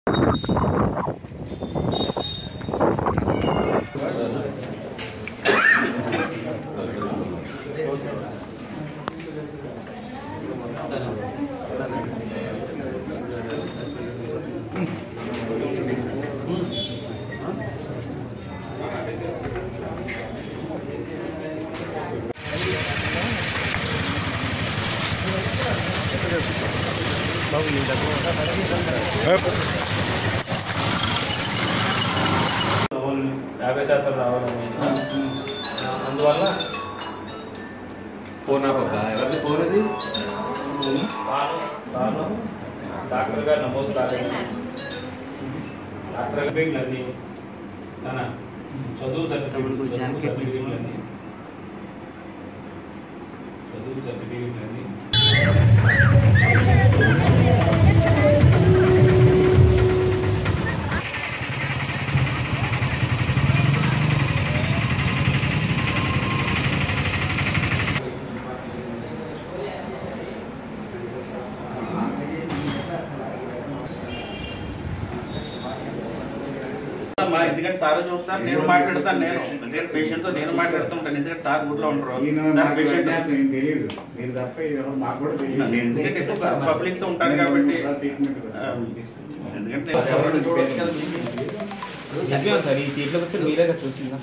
యాభై శాతం రావాలని అందువల్ల ఫోన్ ఆపబ్బా ఎవరిది ఫోన్ అది తాను తాను డాక్టర్గా నమోదు కాలేదు డాక్టర్ సర్టిఫికెట్లన్నీ తన చదువు సర్టిఫికెట్ చదువు సర్టిఫికెట్లన్నీ చదువు సర్టిఫికెట్లన్నీ మా ఎందుకంటే సార్ చూస్తారు నేను మాట్లాడతాను నేను ఎందుకంటే పేషెంట్ తో నేను మాట్లాడుతుంటాను ఎందుకంటే సార్ ఊర్లో ఉండరు సార్ పేషెంట్ తెలియదు మీరు తప్ప ఎవరు మాకు కూడా తెలియదు నేను ఎందుకంటే ఎక్కువ పబ్లిక్ తో ఉంటాను కాబట్టి ఆ, ఎందుకంటే ఎవరు చూడొచ్చు కదా మీకు. సార్ ఈ సీట్లో వచ్చి మీరే చూసిందా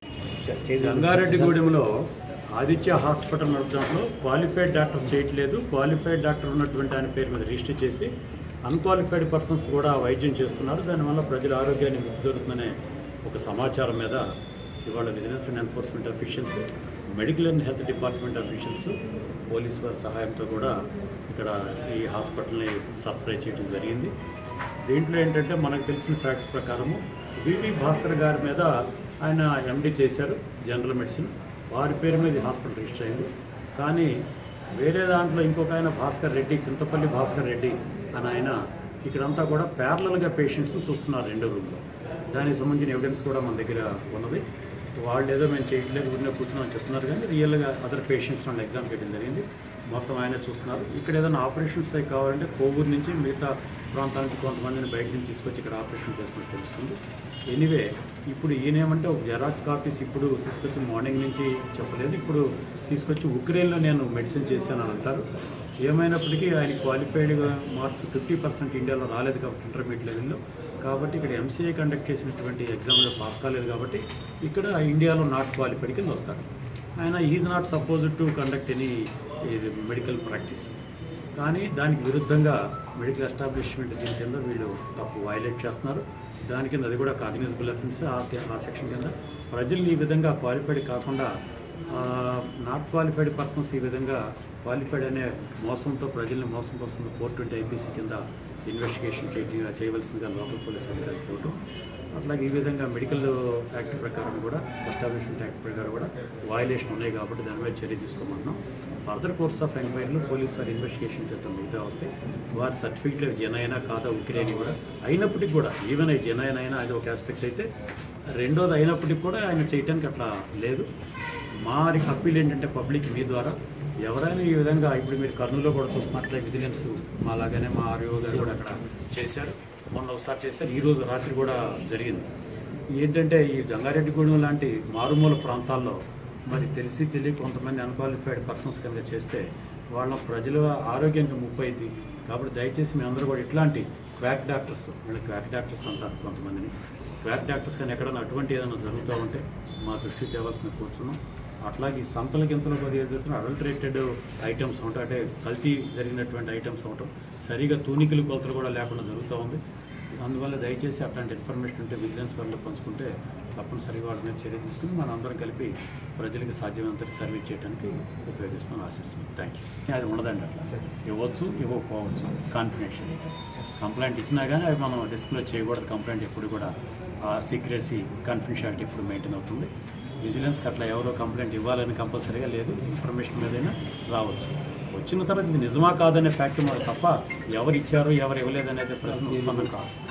రంగారెడ్డిగూడెంలో ఆదిత్య హాస్పిటల్ నడపడంలో క్వాలిఫైడ్ డాక్టర్ చేయట్లేదు క్వాలిఫైడ్ డాక్టర్ ఉన్నటువంటి ఆయన పేరు మీద రిజిస్టర్ చేసి అన్క్వాలిఫైడ్ పర్సన్స్ కూడా వైద్యం చేస్తున్నారు దానివల్ల ప్రజల ఆరోగ్యాన్ని దొరుకుతుందనే ఒక సమాచారం మీద ఇవాళ vigilance and enforcement officials medical and health department officials police వారి సహాయంతో కూడా ఇక్కడ ఈ హాస్పిటల్ని సర్ప్రైజ్ చేయడం జరిగింది దీంట్లో ఏంటంటే మనకు తెలిసిన ఫ్యాక్ట్స్ ప్రకారము వివి భాస్కర్ గారి మీద ఆయన ఎండి చేశారు జనరల్ మెడిసిన్ వారి పేరు మీద ఈ హాస్పిటల్ రిజిస్టర్ అయింది కానీ వేరే దాంట్లో ఇంకొక ఆయన భాస్కర్ రెడ్డి చింతపల్లి భాస్కర్ రెడ్డి అని ఆయన ఇక్కడంతా కూడా ప్యారలల్గా పేషెంట్స్ని చూస్తున్నారు రెండో రూమ్లో దానికి సంబంధించిన ఎవిడెన్స్ కూడా మన దగ్గర ఉన్నది వాళ్ళు ఏదో మేము చేయట్లేదు ఊరినే కూర్చున్నామని చెప్తున్నారు కానీ రియల్గా అదర్ పేషెంట్స్ వాళ్ళు ఎగ్జామ్ చేయడం జరిగింది మొత్తం ఆయన చూస్తున్నారు ఇక్కడ ఏదైనా ఆపరేషన్స్ అవి కావాలంటే కోవూరు నుంచి మిగతా ప్రాంతానికి కొంతమందిని బయట నుంచి తీసుకొచ్చి ఇక్కడ ఆపరేషన్ చేస్తున్నట్టు తెలుస్తుంది ఎనీవే ఇప్పుడు ఈయనేమంటే ఒక జెరాక్స్ కాపీస్ ఇప్పుడు తీసుకొచ్చి మార్నింగ్ నుంచి చెప్పలేదు ఇప్పుడు తీసుకొచ్చి ఉక్రెయిన్లో నేను మెడిసిన్ చేశాను అని అంటారు ఏమైనప్పటికీ ఆయన క్వాలిఫైడ్గా మార్క్స్ ఫిఫ్టీ పర్సెంట్ ఇండియాలో రాలేదు కాబట్టి ఇంటర్మీడియట్ లెవెల్లో కాబట్టి ఇక్కడ ఎంసీఏ కండక్ట్ చేసినటువంటి ఎగ్జామ్లో పాస్ కాలేదు కాబట్టి ఇక్కడ ఇండియాలో నాట్ క్వాలిఫైడ్ కింద వస్తారు ఆయన is not suppose to conduct any medical practice కానీ దానికి విరుద్ధంగా మెడికల్ ఎస్టాబ్లిష్మెంట్ దీని కింద వీళ్ళు తప్పు వైలేట్ చేస్తున్నారు దాని కింద అది కూడా కాగ్నిజబుల్ అఫెన్స్ ఆ ఆ సెక్షన్ కింద ప్రజల్ని ఈ విధంగా క్వాలిఫైడ్ కాకుండా నాట్ క్వాలిఫైడ్ పర్సన్స్ ఈ విధంగా క్వాలిఫైడ్ అనే మోసంతో ప్రజల్ని మోసం కోసం ఫోర్ ట్వంటీ ఐపీసీ కింద ఇన్వెస్టిగేషన్ చేయ చేయవలసిందిగా లోకల్ పోలీస్ అధికారులు ఇవ్వటం అట్లాగే ఈ విధంగా మెడికల్ యాక్ట్ ప్రకారం కూడా ఎస్టాబ్లిష్మెంట్ యాక్ట్ ప్రకారం కూడా వయలేషన్ ఉన్నాయి కాబట్టి దాని మీద చర్య తీసుకోమంటున్నాం ఫర్దర్ కోర్స్ ఆఫ్ ఎంక్వైరీలో పోలీస్ వారు ఇన్వెస్టిగేషన్ చేస్తాం మిగతా వస్తే వారి సర్టిఫికేట్లు జనైనా కాదా ఉక్రెయిన్ కూడా అయినప్పటికీ కూడా ఈవెన్ అయి జనైన్ అయినా అది ఒక ఆస్పెక్ట్ అయితే రెండోది అయినప్పటికీ కూడా ఆయన చేయటానికి అట్లా లేదు మారి అప్పీల్ ఏంటంటే పబ్లిక్ మీ ద్వారా ఎవరైనా ఈ విధంగా ఇప్పుడు మీరు కర్నూలులో కూడా చూస్తున్నట్లే విజిలెన్స్ మా లాగానే మా ఆర్యో గారు కూడా అక్కడ చేశారు మొన్న ఒకసారి చేశారు ఈ రోజు రాత్రి కూడా జరిగింది ఏంటంటే ఈ జంగారెడ్డిగూడెం లాంటి మారుమూల ప్రాంతాల్లో మరి తెలిసి తెలియ కొంతమంది అన్క్వాలిఫైడ్ పర్సన్స్ కనుక చేస్తే వాళ్ళ ప్రజల ఆరోగ్యానికి ముప్పు అయింది కాబట్టి దయచేసి మీ అందరూ కూడా ఇట్లాంటి క్వాక్ డాక్టర్స్ వీళ్ళ క్వాక్ డాక్టర్స్ అంటారు కొంతమందిని క్వాక్ డాక్టర్స్ కానీ ఎక్కడైనా అటువంటి ఏదైనా జరుగుతూ ఉంటే మా దృష్టికి తేవాల్సిన కూర్చున్నాం అట్లాగే ఈ సంతల గింతలు కొద్దిగా జరుగుతున్న అడల్టరేటెడ్ ఐటమ్స్ ఉంటాయి అంటే కల్తీ జరిగినటువంటి ఐటమ్స్ ఉండటం సరిగా తూనికలు కొలతలు కూడా లేకుండా జరుగుతూ ఉంది అందువల్ల దయచేసి అట్లాంటి ఇన్ఫర్మేషన్ ఉంటే విజిలెన్స్ వాళ్ళు పంచుకుంటే తప్పనిసరిగా వాటి మీద చర్య తీసుకుని మనం అందరం కలిపి ప్రజలకు సాధ్యమైనంత సర్వీస్ చేయడానికి ఉపయోగిస్తామని ఆశిస్తున్నాం థ్యాంక్ యూ అది ఉండదండి అట్లా ఇవ్వచ్చు ఇవ్వకపోవచ్చు కాన్ఫిడెన్షియల్ కంప్లైంట్ ఇచ్చినా కానీ అవి మనం డిస్క్లోజ్ చేయకూడదు కంప్లైంట్ ఎప్పుడు కూడా సీక్రెసీ కాన్ఫిడెన్షియాలిటీ ఇప్పుడు మెయింటైన్ అవుతుంది విజిలెన్స్కి అట్లా ఎవరో కంప్లైంట్ ఇవ్వాలని కంపల్సరీగా లేదు ఇన్ఫర్మేషన్ మీదైనా రావచ్చు వచ్చిన తర్వాత ఇది నిజమా కాదనే ఫ్యాక్ట్ మనకు తప్ప ఎవరు ఇచ్చారు ఎవరు ఇవ్వలేదనేది ప్రశ్న ఉత్పన్నం కాదు